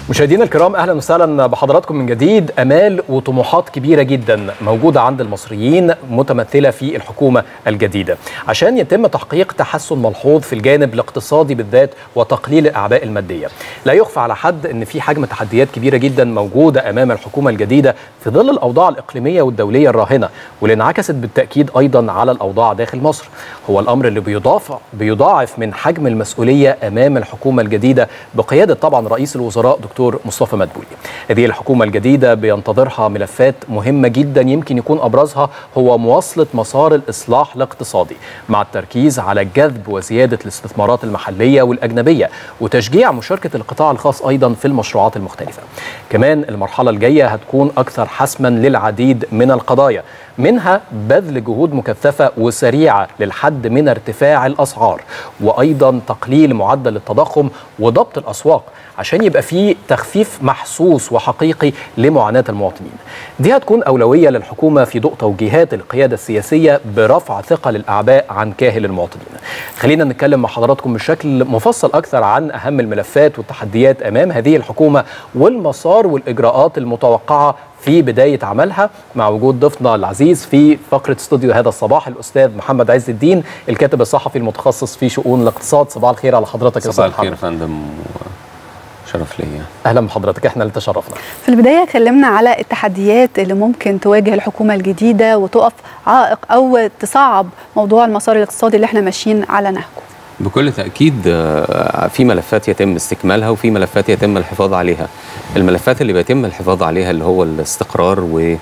مشاهدينا الكرام اهلا وسهلا بحضراتكم من جديد امال وطموحات كبيره جدا موجوده عند المصريين متمثله في الحكومه الجديده عشان يتم تحقيق تحسن ملحوظ في الجانب الاقتصادي بالذات وتقليل الاعباء الماديه لا يخفى على حد ان في حجم تحديات كبيره جدا موجوده امام الحكومه الجديده في ظل الاوضاع الاقليميه والدوليه الراهنه واللي انعكست بالتاكيد ايضا على الاوضاع داخل مصر هو الامر اللي بيضاف بيضاعف من حجم المسؤوليه امام الحكومه الجديده بقياده طبعا رئيس الوزراء دكتور مصطفى مدبولي هذه الحكومه الجديده بينتظرها ملفات مهمه جدا يمكن يكون ابرزها هو مواصله مسار الاصلاح الاقتصادي مع التركيز على جذب وزياده الاستثمارات المحليه والاجنبيه وتشجيع مشاركه القطاع الخاص ايضا في المشروعات المختلفه كمان المرحله الجايه هتكون اكثر حسما للعديد من القضايا منها بذل جهود مكثفه وسريعه للحد من ارتفاع الاسعار وايضا تقليل معدل التضخم وضبط الاسواق عشان يبقى في تخفيف محسوس وحقيقي لمعاناه المواطنين. دي هتكون اولويه للحكومه في ضوء توجيهات القياده السياسيه برفع ثقل الاعباء عن كاهل المواطنين. خلينا نتكلم مع حضراتكم بشكل مفصل اكثر عن اهم الملفات والتحديات امام هذه الحكومه والمسار والاجراءات المتوقعه في بداية عملها مع وجود ضيفنا العزيز في فقرة استوديو هذا الصباح الأستاذ محمد عز الدين الكاتب الصحفي المتخصص في شؤون الاقتصاد صباح الخير على حضرتك يا صباح الخير يا فندم شرف ليا اهلا بحضرتك احنا اللي تشرفنا في البدايه اتكلمنا على التحديات اللي ممكن تواجه الحكومه الجديده وتقف عائق او تصعب موضوع المسار الاقتصادي اللي احنا ماشيين على نهجه بكل تأكيد في ملفات يتم استكمالها وفي ملفات يتم الحفاظ عليها الملفات اللي بيتم الحفاظ عليها اللي هو الاستقرار و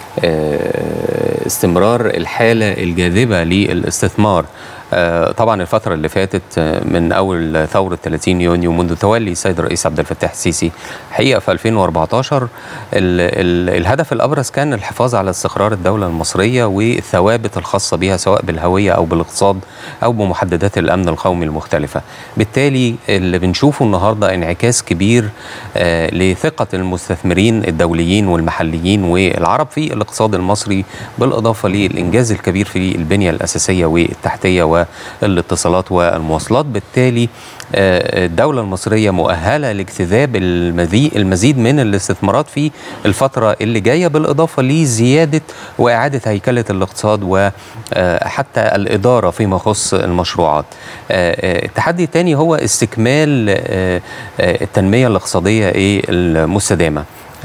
استمرار الحالة الجاذبة للاستثمار طبعا الفترة اللي فاتت من أول ثورة 30 يونيو منذ تولي السيد الرئيس عبد الفتاح السيسي حقيقة في 2014 ال ال الهدف الأبرز كان الحفاظ على استقرار الدولة المصرية والثوابت الخاصة بها سواء بالهوية أو بالاقتصاد أو بمحددات الأمن القومي المختلفة بالتالي اللي بنشوفه النهاردة انعكاس كبير لثقة المستثمرين الدوليين والمحليين والعرب في الاقتصاد المصري بالإضافة للإنجاز الكبير في البنية الأساسية والتحتية والاتصالات والمواصلات بالتالي الدولة المصرية مؤهلة لاجتذاب المزيد من الاستثمارات في الفترة اللي جاية بالإضافة لزيادة وإعادة هيكلة الاقتصاد وحتى الإدارة فيما يخص المشروعات التحدي الثاني هو استكمال التنمية الاقتصادية المستدامة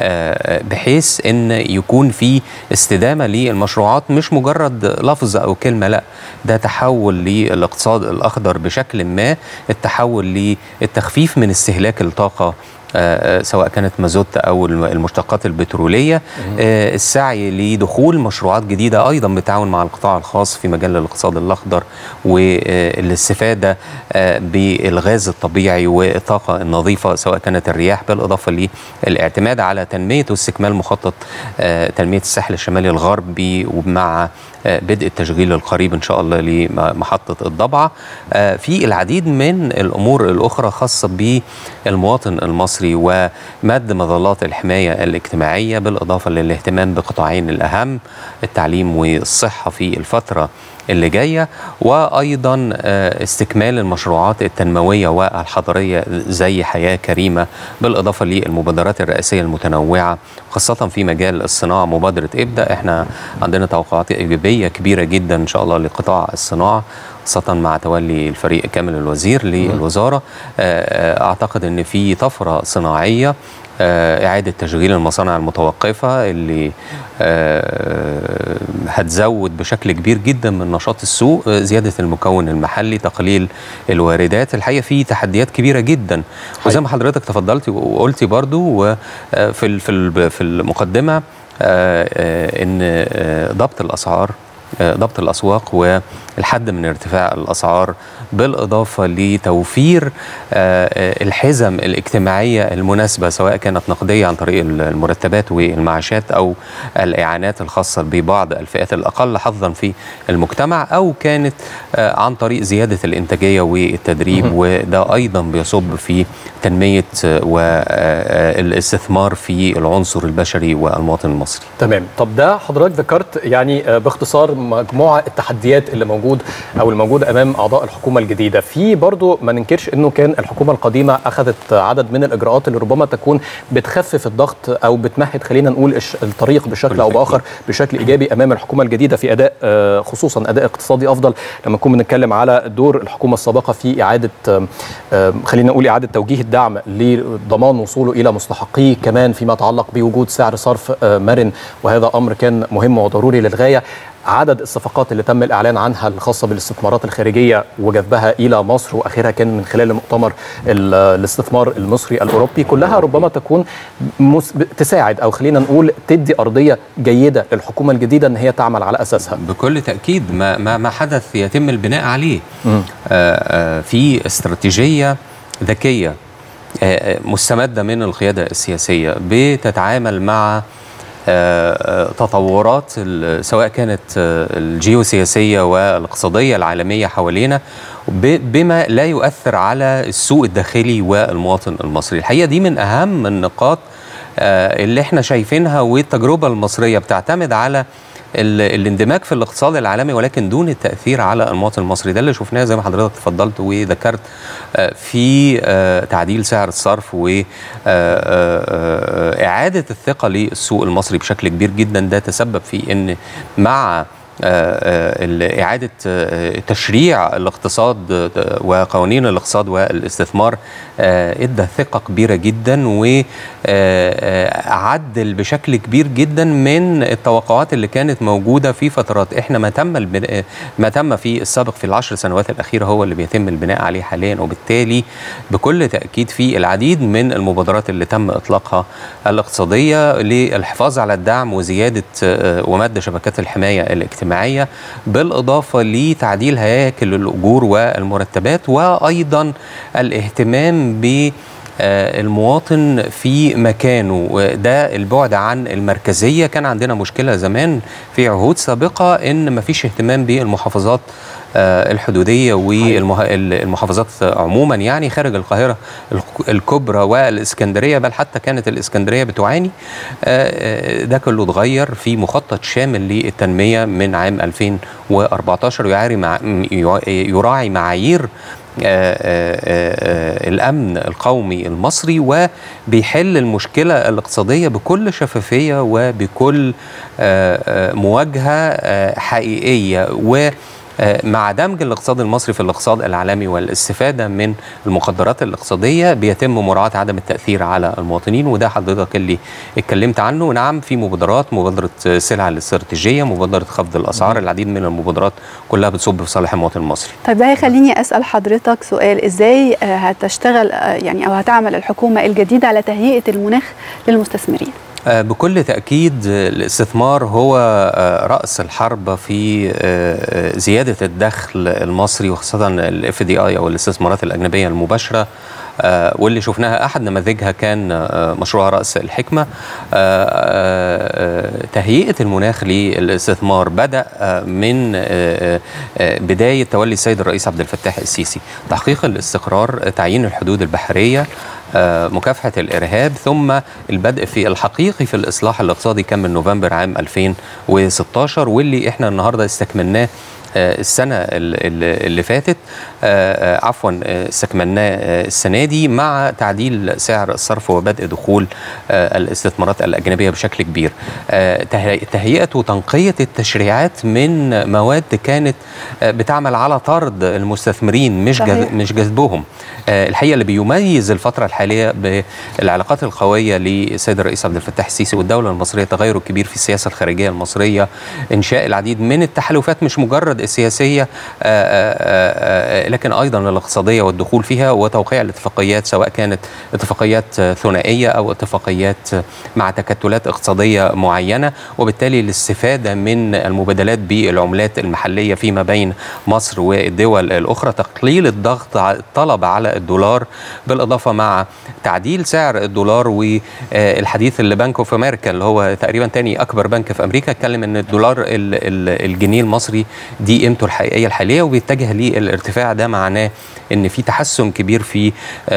بحيث ان يكون في استدامه للمشروعات مش مجرد لفظ او كلمه لا ده تحول للاقتصاد الاخضر بشكل ما التحول للتخفيف من استهلاك الطاقه آه سواء كانت مازوت او المشتقات البتروليه آه السعي لدخول مشروعات جديده ايضا بالتعاون مع القطاع الخاص في مجال الاقتصاد الاخضر والاستفاده آه بالغاز الطبيعي والطاقه النظيفه سواء كانت الرياح بالاضافه للاعتماد على تنميه واستكمال مخطط تنميه الساحل الشمالي الغربي ومع بدء التشغيل القريب ان شاء الله لمحطه الضبعه في العديد من الامور الاخرى خاصه بالمواطن المصري ومد مظلات الحمايه الاجتماعيه بالاضافه للاهتمام بقطاعين الاهم التعليم والصحه في الفتره اللي جايه وايضا استكمال المشروعات التنمويه والحضريه زي حياه كريمه بالاضافه للمبادرات الرئاسيه المتنوعه خاصه في مجال الصناعه مبادره ابدا احنا عندنا توقعات ايجابيه كبيره جدا ان شاء الله لقطاع الصناعه خاصة مع تولي الفريق كامل الوزير للوزارة أعتقد أن في طفرة صناعية إعادة تشغيل المصانع المتوقفة اللي هتزود بشكل كبير جدا من نشاط السوق زيادة المكون المحلي تقليل الواردات الحقيقة في تحديات كبيرة جدا وزي ما حضرتك تفضلتي وقلتي برضو في في المقدمة ان ضبط الاسعار ضبط الاسواق والحد من ارتفاع الاسعار بالاضافه لتوفير الحزم الاجتماعيه المناسبه سواء كانت نقديه عن طريق المرتبات والمعاشات او الاعانات الخاصه ببعض الفئات الاقل حظا في المجتمع او كانت عن طريق زياده الانتاجيه والتدريب وده ايضا بيصب في تنميه والاستثمار في العنصر البشري والمواطن المصري. تمام، طب ده حضرتك ذكرت يعني باختصار مجموعه التحديات اللي موجود او الموجود امام اعضاء الحكومه الجديده في برضو ما ننكرش انه كان الحكومه القديمه اخذت عدد من الاجراءات اللي ربما تكون بتخفف الضغط او بتمهد خلينا نقول الطريق بشكل او باخر بشكل ايجابي امام الحكومه الجديده في اداء خصوصا اداء اقتصادي افضل لما نكون بنتكلم على دور الحكومه السابقه في اعاده خلينا نقول اعاده توجيه الدعم لضمان وصوله الى مستحقيه كمان فيما يتعلق بوجود سعر صرف مرن وهذا امر كان مهم وضروري للغايه عدد الصفقات اللي تم الاعلان عنها الخاصه بالاستثمارات الخارجيه وجذبها الى مصر واخرها كان من خلال مؤتمر الاستثمار المصري الاوروبي كلها ربما تكون تساعد او خلينا نقول تدي ارضيه جيده للحكومه الجديده ان هي تعمل على اساسها بكل تاكيد ما ما, ما حدث يتم البناء عليه آآ آآ في استراتيجيه ذكيه مستمده من القياده السياسيه بتتعامل مع تطورات سواء كانت الجيوسياسيه والاقتصاديه العالميه حوالينا بما لا يؤثر على السوق الداخلي والمواطن المصري الحقيقه دي من اهم النقاط اللي احنا شايفينها والتجربه المصريه بتعتمد على الاندماج في الاقتصاد العالمي ولكن دون التاثير على المواطن المصري ده اللي شفناه زي ما حضرتك تفضلت وذكرت في تعديل سعر الصرف واعاده الثقه للسوق المصري بشكل كبير جدا ده تسبب في ان مع إعادة تشريع الاقتصاد وقوانين الاقتصاد والاستثمار ادى ثقة كبيرة جدا وعدل بشكل كبير جدا من التوقعات اللي كانت موجودة في فترات احنا ما تم البناء ما تم في السابق في العشر سنوات الأخيرة هو اللي بيتم البناء عليه حاليا وبالتالي بكل تأكيد في العديد من المبادرات اللي تم إطلاقها الاقتصادية للحفاظ على الدعم وزيادة ومد شبكات الحماية الاجتماعية الاجتماعية بالإضافة لتعديل هياكل الأجور والمرتبات وأيضا الاهتمام ب المواطن في مكانه ده البعد عن المركزية كان عندنا مشكلة زمان في عهود سابقة إن مفيش اهتمام بالمحافظات الحدودية والمحافظات عموما يعني خارج القاهرة الكبرى والإسكندرية بل حتى كانت الإسكندرية بتعاني ده كله اتغير في مخطط شامل للتنمية من عام 2014 يعاري مع يراعي معايير آآ آآ الامن القومي المصري وبيحل المشكله الاقتصاديه بكل شفافيه وبكل آآ مواجهه حقيقيه و مع دمج الاقتصاد المصري في الاقتصاد العالمي والاستفاده من المقدرات الاقتصاديه بيتم مراعاه عدم التاثير على المواطنين وده حضرتك اللي اتكلمت عنه نعم في مبادرات مبادره سلع الاستراتيجيه مبادره خفض الاسعار العديد من المبادرات كلها بتصب في صالح المواطن المصري طيب ده هيخليني اسال حضرتك سؤال ازاي هتشتغل يعني او هتعمل الحكومه الجديده على تهيئه المناخ للمستثمرين بكل تأكيد الاستثمار هو رأس الحرب في زيادة الدخل المصري وخاصة الاف دي اي أو الاستثمارات الأجنبية المباشرة واللي شفناها أحد نماذجها كان مشروع رأس الحكمة تهيئة المناخ للاستثمار بدأ من بداية تولي السيد الرئيس عبد الفتاح السيسي تحقيق الاستقرار تعيين الحدود البحرية مكافحة الإرهاب ثم البدء في الحقيقي في الإصلاح الاقتصادي كان من نوفمبر عام 2016 واللي احنا النهاردة استكملناه السنة اللي فاتت عفوا استكملناه السنة دي مع تعديل سعر الصرف وبدء دخول الاستثمارات الأجنبية بشكل كبير تهيئة وتنقية التشريعات من مواد كانت بتعمل على طرد المستثمرين مش صحيح. مش جذبهم الحقيقة اللي بيميز الفترة الحالية بالعلاقات القوية للسيد الرئيس عبد الفتاح السيسي والدولة المصرية تغير كبير في السياسة الخارجية المصرية إنشاء العديد من التحالفات مش مجرد السياسية لكن أيضا الاقتصادية والدخول فيها وتوقيع الاتفاقيات سواء كانت اتفاقيات ثنائية أو اتفاقيات مع تكتلات اقتصادية معينة وبالتالي الاستفادة من المبادلات بالعملات المحلية فيما بين مصر والدول الأخرى تقليل الضغط الطلب على الدولار بالإضافة مع تعديل سعر الدولار والحديث اللي بنك اوف امريكا اللي هو تقريبا تاني أكبر بنك في أمريكا اتكلم أن الدولار الجنيه المصري دي دي قيمته الحقيقيه الحاليه وبيتجه للارتفاع ده معناه ان في تحسن كبير في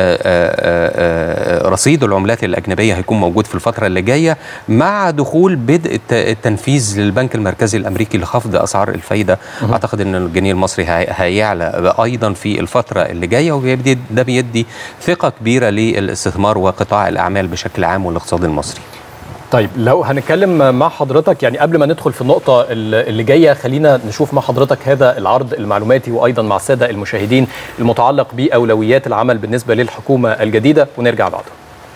رصيد العملات الاجنبيه هيكون موجود في الفتره اللي جايه مع دخول بدء التنفيذ للبنك المركزي الامريكي لخفض اسعار الفايده اعتقد ان الجنيه المصري هيعلى ايضا في الفتره اللي جايه وبيدي ده بيدي ثقه كبيره للاستثمار وقطاع الاعمال بشكل عام والاقتصاد المصري طيب لو هنتكلم مع حضرتك يعني قبل ما ندخل في النقطة اللي جاية خلينا نشوف مع حضرتك هذا العرض المعلوماتي وأيضا مع السادة المشاهدين المتعلق بأولويات العمل بالنسبة للحكومة الجديدة ونرجع بعده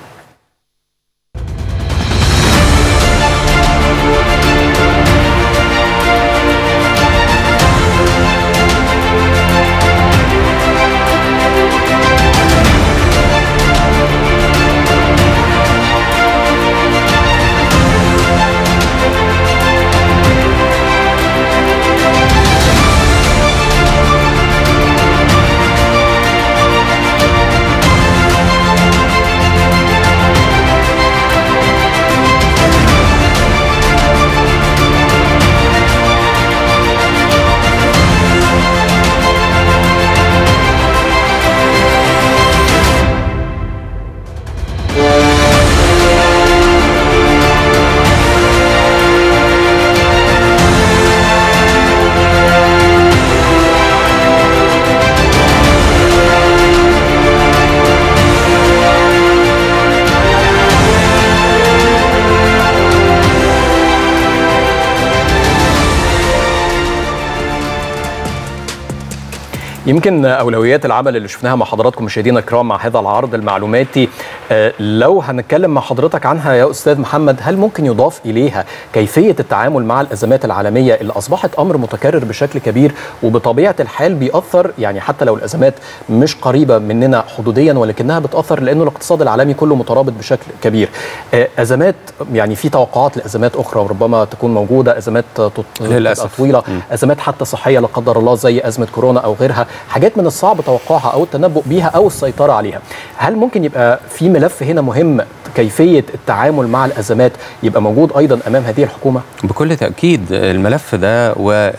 يمكن اولويات العمل اللي شفناها مع حضراتكم مشاهدينا الكرام مع هذا العرض المعلوماتي لو هنتكلم مع حضرتك عنها يا استاذ محمد هل ممكن يضاف اليها كيفيه التعامل مع الازمات العالميه اللي اصبحت امر متكرر بشكل كبير وبطبيعه الحال بيأثر يعني حتى لو الازمات مش قريبه مننا حدوديا ولكنها بتأثر لانه الاقتصاد العالمي كله مترابط بشكل كبير ازمات يعني في توقعات لازمات اخرى وربما تكون موجوده ازمات للاسف طويله ازمات حتى صحيه لا قدر الله زي ازمه كورونا او غيرها حاجات من الصعب توقعها او التنبؤ بيها او السيطره عليها هل ممكن يبقى في ملف هنا مهم كيفيه التعامل مع الازمات يبقى موجود ايضا امام هذه الحكومه بكل تاكيد الملف ده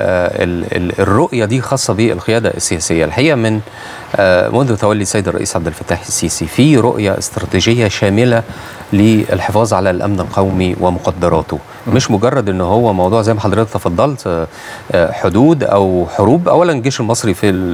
والرؤيه دي خاصه بالقياده السياسيه الحقيقه من منذ تولي السيد الرئيس عبد الفتاح السيسي في رؤيه استراتيجيه شامله للحفاظ على الامن القومي ومقدراته مش مجرد ان هو موضوع زي ما حضرتك تفضلت حدود او حروب اولا الجيش المصري في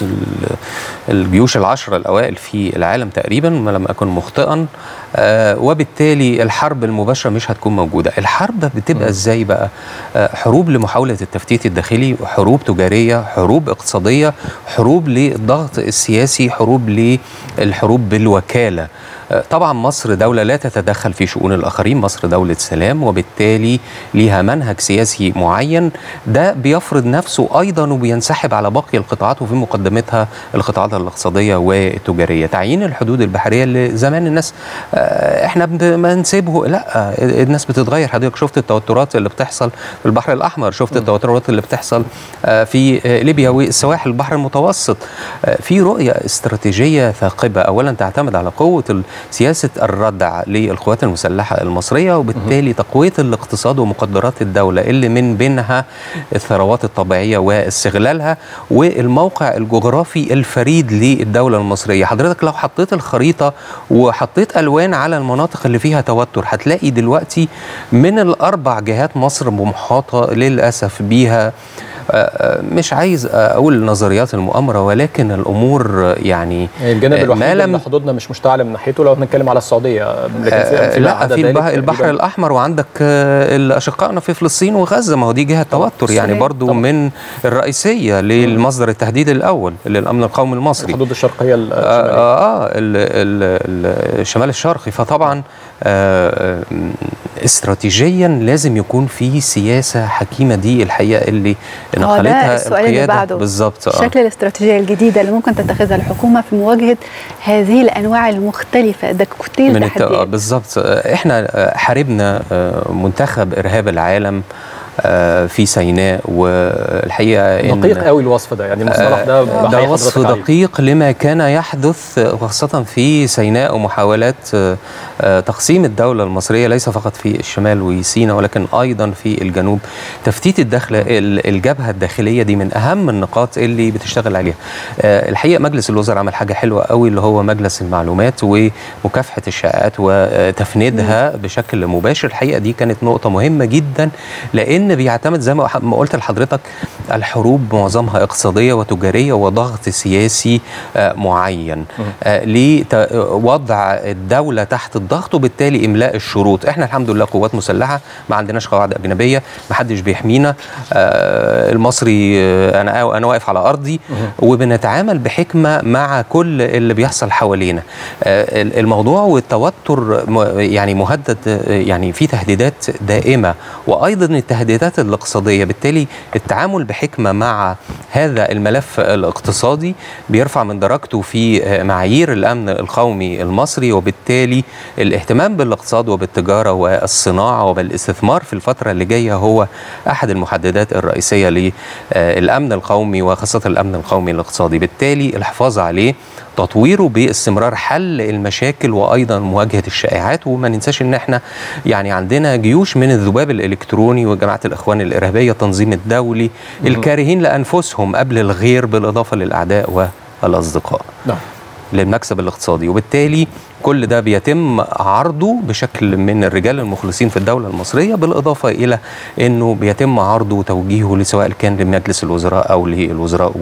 الجيوش العشره الاوائل في العالم تقريبا ما لم اكن مخطئا وبالتالي الحرب المباشره مش هتكون موجوده الحرب بتبقى ازاي بقى حروب لمحاوله التفتيت الداخلي حروب تجاريه حروب اقتصاديه حروب للضغط السياسي حروب للحروب بالوكاله طبعا مصر دولة لا تتدخل في شؤون الآخرين مصر دولة سلام وبالتالي ليها منهج سياسي معين ده بيفرض نفسه أيضا وبينسحب على باقي القطاعات وفي مقدمتها القطاعات الاقتصادية والتجارية تعيين الحدود البحرية اللي زمان الناس احنا بنسيبه لا الناس بتتغير حضرتك شفت التوترات اللي بتحصل في البحر الأحمر شفت التوترات اللي بتحصل في ليبيا والسواحل البحر المتوسط في رؤية استراتيجية ثاقبة أولا تعتمد على قوة سياسة الردع للقوات المسلحة المصرية وبالتالي تقوية الاقتصاد ومقدرات الدولة اللي من بينها الثروات الطبيعية واستغلالها والموقع الجغرافي الفريد للدولة المصرية حضرتك لو حطيت الخريطة وحطيت ألوان على المناطق اللي فيها توتر هتلاقي دلوقتي من الأربع جهات مصر محاطة للأسف بيها مش عايز اقول نظريات المؤامره ولكن الامور يعني الجانب الوحيد اللي حدودنا مش مشتعله من ناحيته لو هنتكلم على السعوديه لكن في لا في البحر, البحر الاحمر وعندك الاشقائنا في فلسطين وغزه ما هو دي جهه توتر يعني برضو طبعا. من الرئيسيه للمصدر التهديد الاول للامن القومي المصري الحدود الشرقيه الشماليه اه, آه الشمال الشرقي فطبعا آه استراتيجيا لازم يكون في سياسه حكيمه دي الحقيقه اللي نقلتها السؤال اللي بعده بالظبط شكل الاستراتيجيه الجديده اللي ممكن تتخذها الحكومه في مواجهه هذه الانواع المختلفه ده كتير من الت... بالظبط احنا حاربنا منتخب ارهاب العالم آه، في سيناء والحقيقه إن- دقيق قوي الوصف ده يعني المصطلح ده ده بحيي وصف حضرتك عليه. دقيق لما كان يحدث خاصة في سيناء ومحاولات آه، آه، تقسيم الدولة المصرية ليس فقط في الشمال وسيناء ولكن أيضا في الجنوب تفتيت الدخل ال- الجبهة الداخلية دي من أهم النقاط اللي بتشتغل عليها آه، الحقيقة مجلس الوزراء عمل حاجة حلوة قوي اللي هو مجلس المعلومات ومكافحة الشائعات وتفنيدها بشكل مباشر الحقيقة دي كانت نقطة مهمة جدا لأن بيعتمد زي ما ما قلت لحضرتك الحروب معظمها اقتصادية وتجارية وضغط سياسي آه، معين آه، لوضع الدولة تحت الضغط وبالتالي إملاء الشروط احنا الحمد لله قوات مسلحة ما عندناش قواعد أجنبية ما حدش بيحمينا آه، المصري آه، أنا أنا واقف على أرضي وبنتعامل بحكمة مع كل اللي بيحصل حوالينا آه، ال- الموضوع والتوتر م- يعني مهدد آه، يعني في تهديدات دائمة وأيضا التهديدات الاقتصادية بالتالي التعامل بحكمة مع هذا الملف الاقتصادي بيرفع من درجته في آه، معايير الأمن القومي المصري وبالتالي الاهتمام بالاقتصاد وبالتجارة والصناعة وبالاستثمار في الفترة اللي جاية هو أحد المحددات الرئيسية للأمن القومي وخاصة الأمن القومي الاقتصادي بالتالي الحفاظ عليه تطويره باستمرار حل المشاكل وايضا مواجهه الشائعات وما ننساش ان احنا يعني عندنا جيوش من الذباب الالكتروني وجماعه الاخوان الارهابيه التنظيم الدولي الكارهين لانفسهم قبل الغير بالاضافه للاعداء والاصدقاء نعم للمكسب الاقتصادي وبالتالي كل ده بيتم عرضه بشكل من الرجال المخلصين في الدولة المصرية بالإضافة إلى أنه بيتم عرضه وتوجيهه لسواء كان لمجلس الوزراء أو للوزراء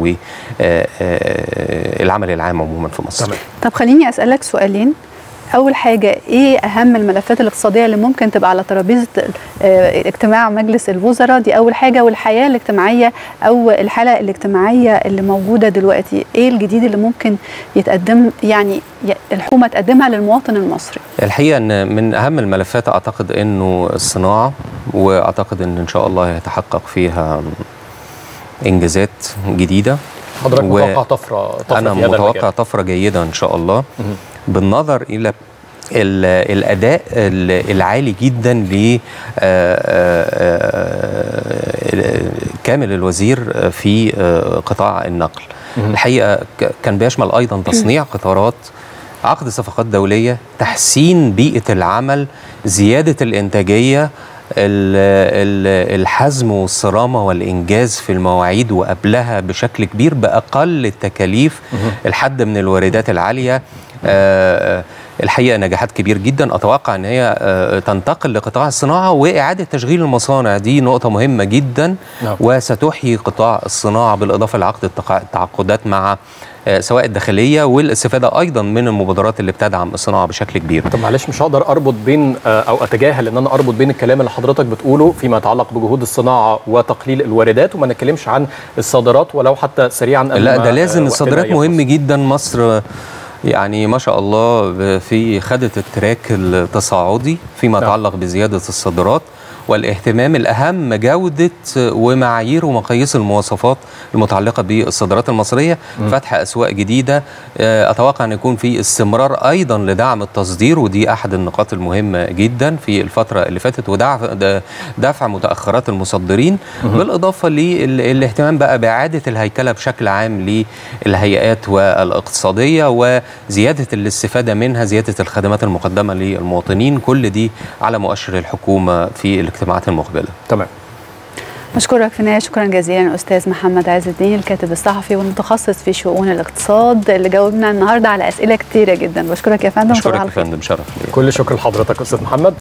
والعمل العام عموما في مصر تمام. طب خليني اسالك سؤالين اول حاجه ايه اهم الملفات الاقتصاديه اللي ممكن تبقى على ترابيزه آه، اجتماع مجلس الوزراء دي اول حاجه والحياه الاجتماعيه او الحاله الاجتماعيه اللي موجوده دلوقتي ايه الجديد اللي ممكن يتقدم يعني ي- الحكومه تقدمها للمواطن المصري الحقيقة أن من أهم الملفات أعتقد أنه الصناعة وأعتقد أن إن شاء الله يتحقق فيها إنجازات جديدة حضرتك و- متوقع طفره طفره أنا في هذا متوقع المجال. طفرة جيدة إن شاء الله مهم. بالنظر إلى ال- الأداء ال- العالي جدا ل آه، آه، آه، كامل الوزير في آه، قطاع النقل مهم. الحقيقة ك- كان بيشمل أيضا تصنيع قطارات عقد صفقات دولية تحسين بيئة العمل زيادة الإنتاجية ال- ال- الحزم والصرامة والإنجاز في المواعيد وقبلها بشكل كبير بأقل التكاليف الحد من الواردات العالية آه، الحقيقة نجاحات كبير جدا أتوقع أن هي آه، تنتقل لقطاع الصناعة وإعادة تشغيل المصانع دي نقطة مهمة جدا نعم. وستحيي قطاع الصناعة بالإضافة لعقد التقا- التعاقدات مع آه، سواء الداخلية والاستفادة أيضا من المبادرات اللي بتدعم الصناعة بشكل كبير طب معلش مش هقدر اربط بين آه، او اتجاهل ان انا اربط بين الكلام اللي حضرتك بتقوله فيما يتعلق بجهود الصناعه وتقليل الواردات وما نتكلمش عن الصادرات ولو حتى سريعا قبل لا ما، ده آه، لازم وقتنا الصادرات يخلص. مهم جدا مصر يعني ما شاء الله في خدت التراك التصاعدي فيما نعم. يتعلق بزيادة الصادرات والاهتمام الأهم جودة ومعايير ومقاييس المواصفات المتعلقة بالصادرات المصرية فتح أسواق جديدة آه، أتوقع أن يكون في استمرار أيضا لدعم التصدير ودي أحد النقاط المهمة جدا في الفترة اللي فاتت ودفع د- دفع متأخرات المصدرين بالإضافة للاهتمام بقى بإعادة الهيكلة بشكل عام للهيئات والاقتصادية وزيادة الاستفادة منها زيادة الخدمات المقدمة للمواطنين كل دي على مؤشر الحكومة في الاجتماعات المقبلة تمام بشكرك في النهايه شكرا جزيلا استاذ محمد عز الدين الكاتب الصحفي والمتخصص في شؤون الاقتصاد اللي جاوبنا النهارده على اسئله كتيره جدا بشكرك يا فندم أشكرك صباح يا الخير فندم شرف لي كل شكر لحضرتك استاذ محمد